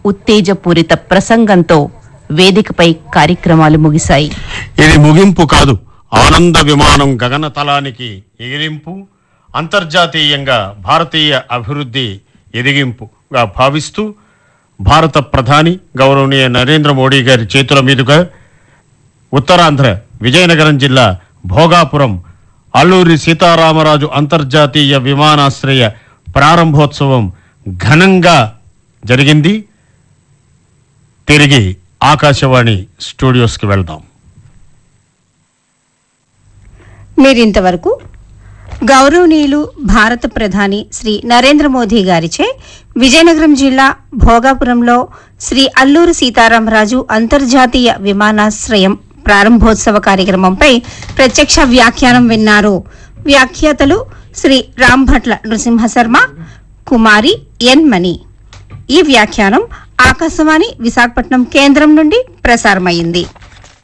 ఉత్తేజపూరిత ప్రసంగంతో వేదికపై కార్యక్రమాలు ముగిశాయి ఇది ముగింపు కాదు ఆనంద విమానం గగనతలానికి ఎగిరింపు అంతర్జాతీయంగా భారతీయ అభివృద్ధి ఎదిగింపుగా భావిస్తూ భారత ప్రధాని గౌరవనీయ నరేంద్ర మోడీ గారి చేతుల మీదుగా ఉత్తరాంధ్ర విజయనగరం జిల్లా భోగాపురం అల్లూరి సీతారామరాజు అంతర్జాతీయ విమానాశ్రయ ప్రారంభోత్సవం ఘనంగా జరిగింది తిరిగి ఆకాశవాణి స్టూడియోస్కి వెళ్దాం మీరింతవరకు గౌరవనీయులు భారత ప్రధాని శ్రీ నరేంద్ర మోదీ గారిచే విజయనగరం జిల్లా భోగాపురంలో శ్రీ అల్లూరు సీతారామరాజు అంతర్జాతీయ విమానాశ్రయం ప్రారంభోత్సవ కార్యక్రమంపై ప్రత్యక్ష వ్యాఖ్యానం విన్నారు వ్యాఖ్యాతలు శ్రీ రాంభట్ల నృసింహ శర్మ కుమారి ఎన్ మణి ఈ వ్యాఖ్యానం ఆకాశవాణి విశాఖపట్నం కేంద్రం నుండి ప్రసారమైంది